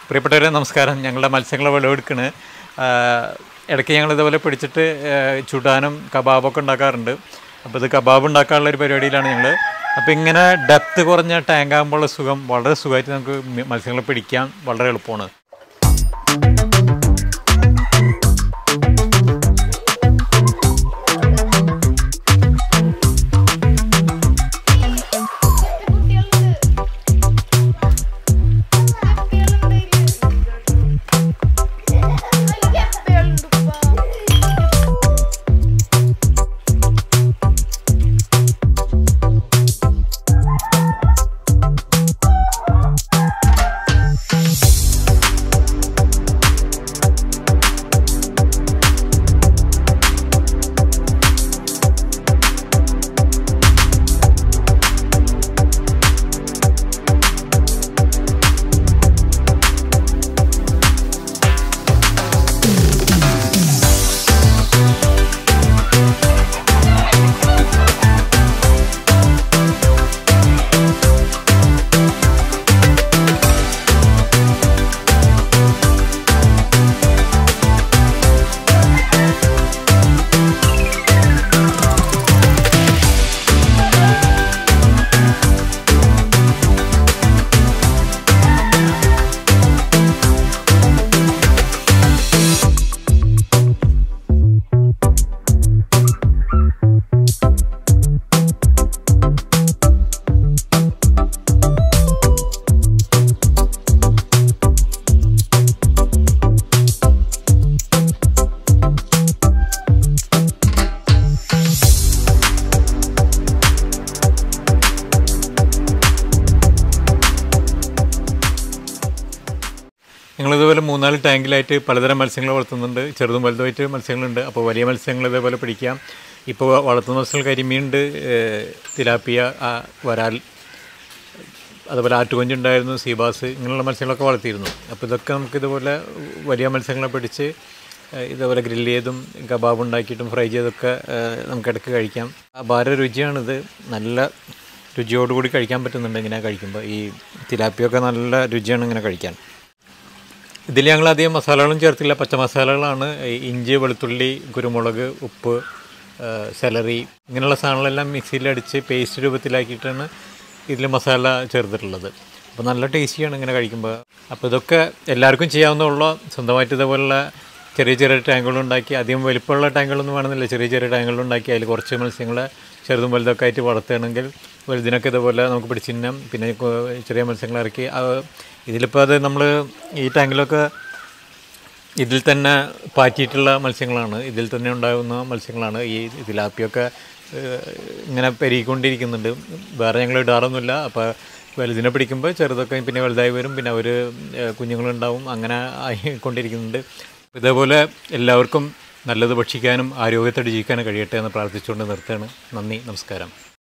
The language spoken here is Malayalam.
പ്രിയപ്പെട്ടവരെ നമസ്കാരം ഞങ്ങളുടെ മത്സ്യങ്ങളെ വിളവെടുക്കണ് ഇടയ്ക്ക് ഞങ്ങൾ ഇതുപോലെ പിടിച്ചിട്ട് ആ, ചുടാനും കബാബൊക്കെ ഉണ്ടാക്കാറുണ്ട് അപ്പോൾ ഇത് കബാബ് ഉണ്ടാക്കാനുള്ള ഒരു പരിപാടിയിലാണ് ഞങ്ങൾ അപ്പോൾ ഇങ്ങനെ ഡെപ്ത് കുറഞ്ഞ ടാങ്ക് ആകുമ്പോഴുള്ള സുഖം വളരെ സുഖമായിട്ട് നമുക്ക് മി- മത്സ്യങ്ങളെ പിടിക്കാൻ വളരെ എളുപ്പമാണ് ഞങ്ങളിതുപോലെ മൂന്നാല് ടാങ്കിലായിട്ട് പലതരം മത്സ്യങ്ങൾ വളർത്തുന്നുണ്ട് ചെറുതും വലുതുമായിട്ട് മത്സ്യങ്ങളുണ്ട് അപ്പോൾ വലിയ മത്സ്യങ്ങൾ ഇതേപോലെ പിടിക്കാം ഇപ്പോൾ വളർത്തുന്ന മത്സ്യങ്ങൾ കരിമീനുണ്ട് ഏഹ് തിലാപ്പിയ ആ, വരാൽ അതുപോലെ ആറ്റുകൊഞ്ചുണ്ടായിരുന്നു സീബാസ് ഇങ്ങനെയുള്ള മത്സ്യങ്ങളൊക്കെ വളർത്തിയിരുന്നു അപ്പോൾ ഇതൊക്കെ നമുക്ക് ഇതുപോലെ വലിയ മത്സ്യങ്ങളെ പിടിച്ച് ഏഹ് ഇതേപോലെ ഗ്രില്ല് ചെയ്തും കബാബ് ഉണ്ടാക്കിയിട്ടും ഫ്രൈ ചെയ്തൊക്കെ ഏഹ് നമുക്ക് ഇടയ്ക്ക് കഴിക്കാം അപാര രുചിയാണിത് നല്ല രുചിയോടുകൂടി കഴിക്കാൻ പറ്റുന്നുണ്ട് ഇങ്ങനെ കഴിക്കുമ്പോൾ ഈ തിലാപ്പിയൊക്കെ നല്ല രുചിയാണ് ഇങ്ങനെ കഴിക്കാൻ ഇതിൽ ഞങ്ങൾ അധികം മസാലകളും ചേർത്തില്ല പച്ച മസാലകളാണ് ഈ ഇഞ്ചി വെളുത്തുള്ളി കുരുമുളക് ഉപ്പ് ആ, സെലറി ഇങ്ങനെയുള്ള സാധനങ്ങളെല്ലാം മിക്സിയിലടിച്ച് പേസ്റ്റ് രൂപത്തിലാക്കിയിട്ടാണ് ഇതിൽ മസാല ചേർത്തിട്ടുള്ളത് അപ്പോൾ നല്ല ടേസ്റ്റിയാണ് ഇങ്ങനെ കഴിക്കുമ്പോൾ അപ്പോൾ ഇതൊക്കെ എല്ലാവർക്കും ചെയ്യാവുന്നതുള്ള സ്വന്തമായിട്ട് ഇതേപോലുള്ള ചെറിയ ചെറിയ ടാങ്കുകളുണ്ടാക്കി അധികം വലിപ്പമുള്ള ടാങ്കുകളൊന്നും വേണമെന്നില്ല ചെറിയ ചെറിയ ടാങ്കുകളുണ്ടാക്കി അതിൽ കുറച്ച് മത്സ്യങ്ങളെ ചെറുതും വലുതൊക്കെ ആയിട്ട് വളർത്തുകയാണെങ്കിൽ വലുതിനൊക്കെ ഇതുപോലെ നമുക്ക് പിടിച്ചിന്നം പിന്നെ കൊ- ചെറിയ മത്സ്യങ്ങളെ ഇറക്കി ആ, ഇതിലിപ്പോൾ അത് നമ്മൾ ഈ ടാങ്കിലൊക്കെ ഇതിൽ തന്നെ പാറ്റിയിട്ടുള്ള മത്സ്യങ്ങളാണ് ഇതിൽ തന്നെ ഉണ്ടാകുന്ന മത്സ്യങ്ങളാണ് ഈ തിലാപ്പിയൊക്കെ ഏഹ്, ഇങ്ങനെ പെരുകിക്കൊണ്ടിരിക്കുന്നുണ്ട് വേറെ ഞങ്ങൾ ഇടാറൊന്നുമില്ല അപ്പോൾ വലുതിനെ പിടിക്കുമ്പോൾ ചെറുതൊക്കെ പിന്നെ വലുതായി വരും പിന്നെ അവർ കുഞ്ഞുങ്ങളുണ്ടാവും അങ്ങനെ ആയിക്കൊണ്ടിരിക്കുന്നുണ്ട് ഇതേപോലെ എല്ലാവർക്കും നല്ലത് ഭക്ഷിക്കാനും ആരോഗ്യത്തോടെ ജീവിക്കാനും കഴിയട്ടെ എന്ന് പ്രാർത്ഥിച്ചുകൊണ്ട് നിർത്തുകയാണ് നന്ദി നമസ്കാരം